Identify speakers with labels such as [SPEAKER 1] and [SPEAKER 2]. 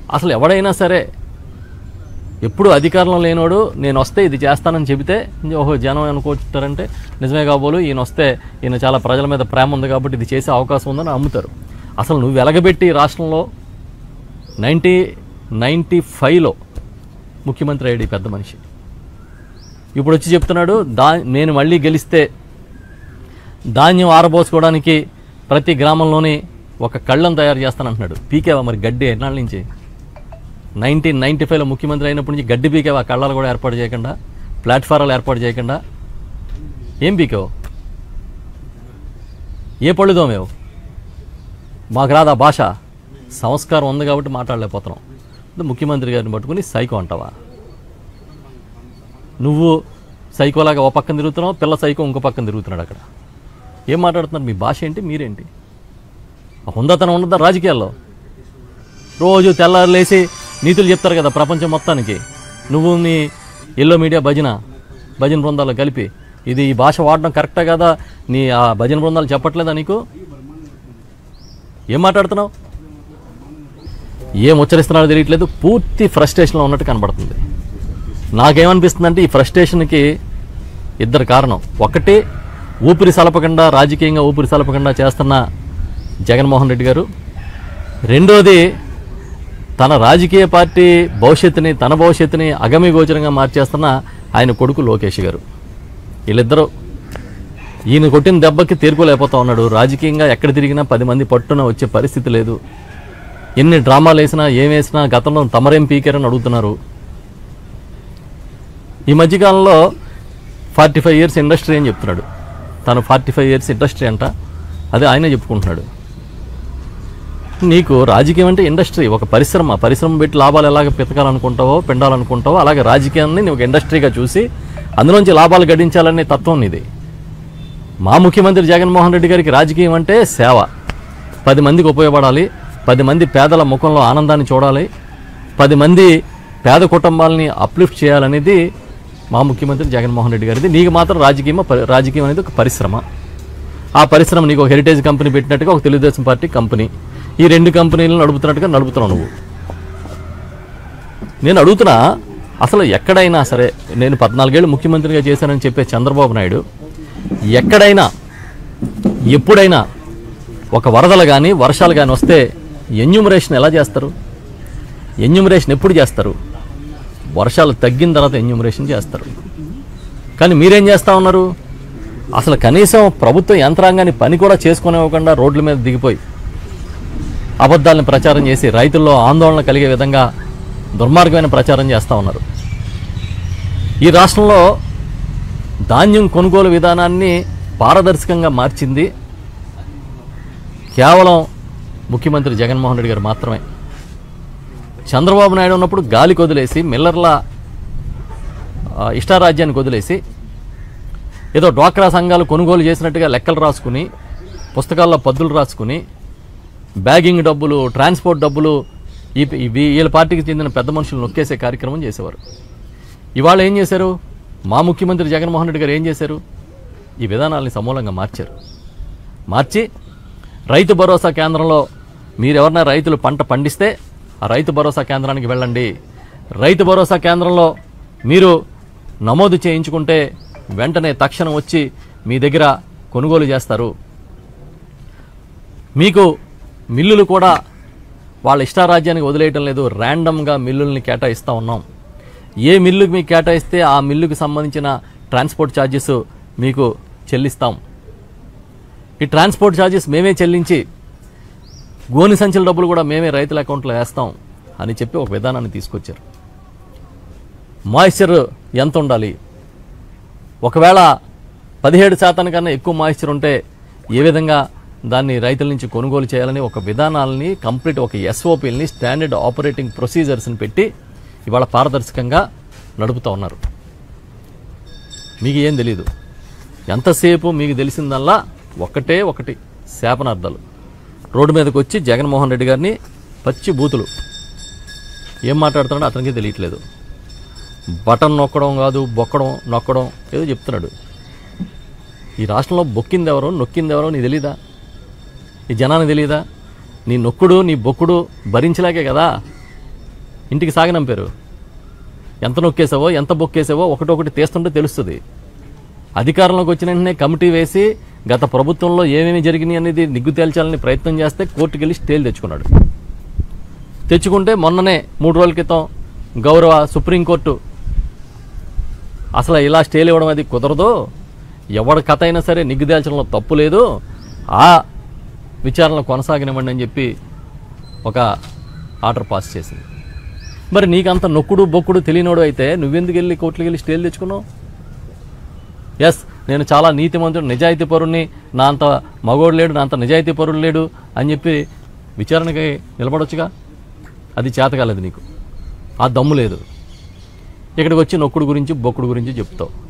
[SPEAKER 1] అసలు ఎవడైనా సరే ఎప్పుడు అధికారంలో లేనోడు నేను వస్తే ఇది చేస్తానని చెబితే ఓహో జనం అనుకుంటారంటే నిజమే కాబోలు ఈయన వస్తే ఈయన చాలా ప్రజల మీద ప్రేమ ఉంది కాబట్టి ఇది చేసే అవకాశం ఉందని అమ్ముతారు అసలు నువ్వు వెలగబెట్టి ఈ రాష్ట్రంలో నైంటీ నైంటీ ఫైవ్లో ముఖ్యమంత్రి అయ్యాడు ఈ పెద్ద మనిషి ఇప్పుడు వచ్చి చెప్తున్నాడు దా నేను మళ్ళీ గెలిస్తే ధాన్యం ఆరబోసుకోవడానికి ప్రతి గ్రామంలోని ఒక కళ్ళం తయారు చేస్తానంటున్నాడు పీకేవా మరి గడ్డి ఎన్నాళ్ళ నుంచి నైన్టీన్ నైన్టీ ఫైవ్లో ముఖ్యమంత్రి అయినప్పటి నుంచి గడ్డి పీకేవా కళ్ళాలు కూడా ఏర్పాటు చేయకుండా ప్లాట్ఫారాలు ఏర్పాటు చేయకుండా ఏం పీకావు ఏ పళ్ళు దోమేవు మాకు రాదా భాష సంస్కారం ఉంది కాబట్టి మాట్లాడలేకపోతున్నాం అంటే ముఖ్యమంత్రి గారిని పట్టుకుని సైకో అంటావా నువ్వు సైకోలాగా ఓ పక్కన తిరుగుతున్నావు పిల్ల సైకో ఇంకో పక్కన తిరుగుతున్నాడు అక్కడ ఏం మాట్లాడుతున్నారు మీ భాష ఏంటి మీరేంటి ఆ హుందాతనం ఉండదా రాజకీయాల్లో రోజు తెల్లారు లేచి నీతులు చెప్తారు కదా ప్రపంచం మొత్తానికి నువ్వు నీ ఎల్లో మీడియా భజన భజన బృందాలు కలిపి ఇది ఈ భాష వాడడం కరెక్టా కదా నీ ఆ భజన బృందాలు చెప్పట్లేదా నీకు ఏం మాట్లాడుతున్నావు ఏం ఉచ్చరిస్తున్నాడో తెలియట్లేదు పూర్తి ఫ్రస్ట్రేషన్లో ఉన్నట్టు కనబడుతుంది నాకేమనిపిస్తుందంటే ఈ ఫ్రస్ట్రేషన్కి ఇద్దరు కారణం ఒకటి ఊపిరి సలపకుండా రాజకీయంగా ఊపిరి సలపకుండా చేస్తున్న జగన్మోహన్ రెడ్డి గారు రెండోది తన రాజకీయ పార్టీ భవిష్యత్తుని తన భవిష్యత్తుని అగమి గోచరంగా మార్చేస్తున్న ఆయన కొడుకు లోకేష్ గారు వీళ్ళిద్దరూ ఈయన కొట్టిన దెబ్బకి తీరుకోలేకపోతా ఉన్నాడు రాజకీయంగా ఎక్కడ తిరిగినా పది మంది పట్టున వచ్చే పరిస్థితి లేదు ఎన్ని డ్రామాలు వేసినా ఏం వేసినా గతంలో తమరేం పీకారని అడుగుతున్నారు ఈ మధ్యకాలంలో ఫార్టీ ఫైవ్ ఇయర్స్ ఇండస్ట్రీ అని చెప్తున్నాడు తను ఫార్టీ ఫైవ్ ఇయర్స్ ఇండస్ట్రీ అంట అదే ఆయనే చెప్పుకుంటున్నాడు నీకు రాజకీయం అంటే ఇండస్ట్రీ ఒక పరిశ్రమ పరిశ్రమ పెట్టి లాభాలు ఎలాగ పెతకాలనుకుంటావో పెండాలనుకుంటావో అలాగే రాజకీయాన్ని నువ్వు ఒక ఇండస్ట్రీగా చూసి అందులోంచి లాభాలు గడించాలనే తత్వం ఇది మా ముఖ్యమంత్రి జగన్మోహన్ రెడ్డి గారికి రాజకీయం అంటే సేవ పది మందికి ఉపయోగపడాలి పది మంది పేదల ముఖంలో ఆనందాన్ని చూడాలి పది మంది పేద కుటుంబాలని అప్లిఫ్ట్ చేయాలనేది మా ముఖ్యమంత్రి జగన్మోహన్ రెడ్డి గారిది నీకు మాత్రం రాజకీయం రాజకీయం అనేది ఒక పరిశ్రమ ఆ పరిశ్రమ నీకు ఒక హెరిటేజ్ కంపెనీ పెట్టినట్టుగా ఒక తెలుగుదేశం పార్టీ కంపెనీ ఈ రెండు కంపెనీలను నడుపుతున్నట్టుగా నడుపుతున్నావు నువ్వు నేను అడుగుతున్నా అసలు ఎక్కడైనా సరే నేను పద్నాలుగేళ్ళు ముఖ్యమంత్రిగా చేశానని చెప్పే చంద్రబాబు నాయుడు ఎక్కడైనా ఎప్పుడైనా ఒక వరదలు కానీ వర్షాలు కానీ వస్తే ఎన్యూమరేషన్ ఎలా చేస్తారు ఎన్యూమరేషన్ ఎప్పుడు చేస్తారు వర్షాలు తగ్గిన తర్వాత ఎన్యూమరేషన్ చేస్తారు కానీ మీరేం చేస్తా ఉన్నారు అసలు కనీసం ప్రభుత్వ యంత్రాంగాన్ని పని కూడా చేసుకునివ్వకుండా రోడ్ల మీద దిగిపోయి అబద్ధాలను ప్రచారం చేసి రైతుల్లో ఆందోళన కలిగే విధంగా దుర్మార్గమైన ప్రచారం చేస్తూ ఉన్నారు ఈ రాష్ట్రంలో ధాన్యం కొనుగోలు విధానాన్ని పారదర్శకంగా మార్చింది కేవలం ముఖ్యమంత్రి జగన్మోహన్ రెడ్డి గారు మాత్రమే చంద్రబాబు నాయుడు ఉన్నప్పుడు గాలికి వదిలేసి మిల్లర్ల ఆ, ఇష్టారాజ్యానికి వదిలేసి ఏదో డ్వాక్రా సంఘాలు కొనుగోలు చేసినట్టుగా లెక్కలు రాసుకుని పుస్తకాల్లో పద్దులు రాసుకుని బ్యాగింగ్ డబ్బులు ట్రాన్స్పోర్ట్ డబ్బులు ఈ ఈ- వీళ్ళ పార్టీకి చెందిన పెద్ద మనుషులు నొక్కేసే కార్యక్రమం చేసేవారు ఇవాళ ఏం చేశారు మా ముఖ్యమంత్రి జగన్మోహన్ రెడ్డి గారు ఏం చేశారు ఈ విధానాల్ని సమూలంగా మార్చారు మార్చి రైతు భరోసా కేంద్రంలో మీరెవరన్నా రైతులు పంట పండిస్తే ఆ రైతు భరోసా కేంద్రానికి వెళ్ళండి రైతు భరోసా కేంద్రంలో మీరు నమోదు చేయించుకుంటే వెంటనే తక్షణం వచ్చి మీ దగ్గర కొనుగోలు చేస్తారు మీకు మిల్లులు కూడా వాళ్ళ ఇష్టారాజ్యానికి వదిలేయటం లేదు ర్యాండమ్గా మిల్లుల్ని కేటాయిస్తూ ఉన్నాం ఏ మిల్లుకి మీకు కేటాయిస్తే ఆ మిల్లుకి సంబంధించిన ట్రాన్స్పోర్ట్ ఛార్జెస్ మీకు చెల్లిస్తాం ఈ ట్రాన్స్పోర్ట్ ఛార్జెస్ మేమే చెల్లించి గోని సంచుల డబ్బులు కూడా మేమే రైతుల అకౌంట్లో వేస్తాం అని చెప్పి ఒక విధానాన్ని తీసుకొచ్చారు మాయిశ్చర్ ఎంత ఉండాలి ఒకవేళ పదిహేడు శాతం కన్నా ఎక్కువ మాయిశ్చర్ ఉంటే ఏ విధంగా దాన్ని రైతుల నుంచి కొనుగోలు చేయాలని ఒక విధానాలని కంప్లీట్ ఒక ఎస్ఓపిల్ని స్టాండర్డ్ ఆపరేటింగ్ ప్రొసీజర్స్ని పెట్టి ఇవాళ పారదర్శకంగా నడుపుతూ ఉన్నారు మీకు ఏం తెలీదు ఎంతసేపు మీకు తెలిసిందల్లా ఒకటే ఒకటి శాపనార్థాలు రోడ్డు మీదకి వచ్చి జగన్మోహన్ రెడ్డి గారిని పచ్చి బూతులు ఏం మాట్లాడుతున్నాడో అతనికి తెలియట్లేదు బటన్ నొక్కడం కాదు బొక్కడం నొక్కడం ఏదో చెప్తున్నాడు ఈ రాష్ట్రంలో బొక్కింది ఎవరో నొక్కింది ఎవరో నీ తెలీదా ఈ జనానికి తెలీదా నీ నొక్కుడు నీ బొక్కుడు భరించలేకే కదా ఇంటికి సాగనంపారు ఎంత నొక్కేసావో ఎంత బొక్కేసావో ఒకటొకటి తీస్తుంటే తెలుస్తుంది అధికారంలోకి వచ్చిన వెంటనే కమిటీ వేసి గత ప్రభుత్వంలో ఏమేమి జరిగినాయి అనేది నిగ్గు తేల్చాలని ప్రయత్నం చేస్తే కోర్టుకి వెళ్ళి స్టేలు తెచ్చుకున్నాడు తెచ్చుకుంటే మొన్ననే మూడు రోజుల క్రితం గౌరవ సుప్రీంకోర్టు అసలు ఇలా స్టేలు ఇవ్వడం అది కుదరదు ఎవరి కథ అయినా సరే నిగ్గు తేల్చడంలో తప్పు లేదు ఆ విచారణ కొనసాగనివ్వండి అని చెప్పి ఒక ఆర్డర్ పాస్ చేసింది మరి నీకంత నొక్కుడు బొక్కుడు తెలియనోడు అయితే నువ్వెందుకు వెళ్ళి కోర్టుకి వెళ్ళి స్టేలు తెచ్చుకున్నావు ఎస్ నేను చాలా నీతిమంతుడు నిజాయితీ పరుణ్ణి నా అంత మగోడు లేడు నా అంత నిజాయితీ పరుడు లేడు అని చెప్పి విచారణకి నిలబడొచ్చుగా అది చేత కాలేదు నీకు ఆ దమ్ము లేదు ఇక్కడికి వచ్చి నొక్కుడు గురించి బొక్కుడు గురించి చెప్తావు